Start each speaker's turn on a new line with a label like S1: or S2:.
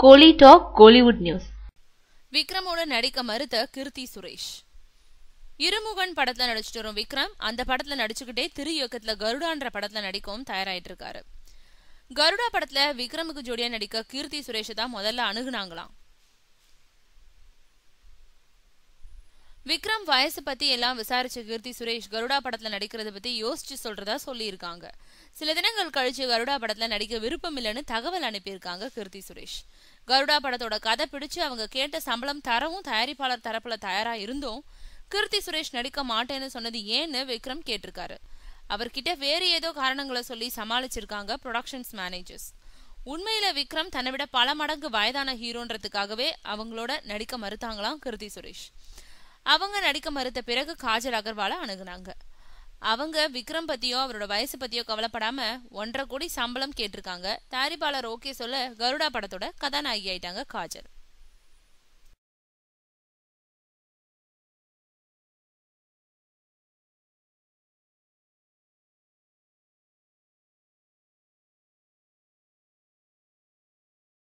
S1: கோலி talk Kollywood news
S2: விக்ரமோட நடிக்க மறுத்த கீர்த்தி சுரேஷ் இருமுகன் படத்துல நடிச்சிட்டு வரும் விக்ரம் அந்த படத்துல நடிச்சுக்கிட்டே திரு இயக்கத்துல கருடான்ற படத்துல நடிக்கவும் தயாராயிட்டு இருக்காரு கருடா படத்துல விக்ரமுக்கு ஜோடியா நடிக்க கீர்த்தி சுரேஷ் தான் முதல்ல அணுகுனாங்களாம் விக்ரம் வயசு பத்தி எல்லாம் விசாரிச்ச கீர்த்தி சுரேஷ் கருடா படத்துல நடிக்கிறத பத்தி யோசிச்சு சொல்றதா சொல்லியிருக்காங்க சில தினங்கள் கழிச்சு கருடா படத்துல நடிக்க விருப்பம் இல்லைன்னு தகவல் அனுப்பியிருக்காங்க கீர்த்தி சுரேஷ் கருடா படத்தோட கதை பிடிச்சு அவங்க கேட்ட சம்பளம் தரவும் தயாரிப்பாளர் தரப்புல தயாரா இருந்தும் கீர்த்தி சுரேஷ் நடிக்க மாட்டேன்னு சொன்னது ஏன்னு விக்ரம் கேட்டிருக்காரு அவர்கிட்ட வேறு ஏதோ காரணங்களை சொல்லி சமாளிச்சிருக்காங்க ப்ரொடக்ஷன்ஸ் மேனேஜர்ஸ் உண்மையில விக்ரம் தன்னை விட பல மடங்கு வயதான ஹீரோன்றதுக்காகவே அவங்களோட நடிக்க மறுத்தாங்களாம் கிருதி சுரேஷ் அவங்க நடிக்க மறுத்த பிறகு காஜல் அகர்வாலை அணுகுனாங்க அவங்க விக்ரம் பத்தியோ அவரோட வயசு பத்தியோ கவலைப்படாம ஒன்றரை கோடி சம்பளம் கேட்டிருக்காங்க தயாரிப்பாளர் ஓகே சொல்ல கருடா படத்தோட கதாநாயகி ஆயிட்டாங்க காஜல்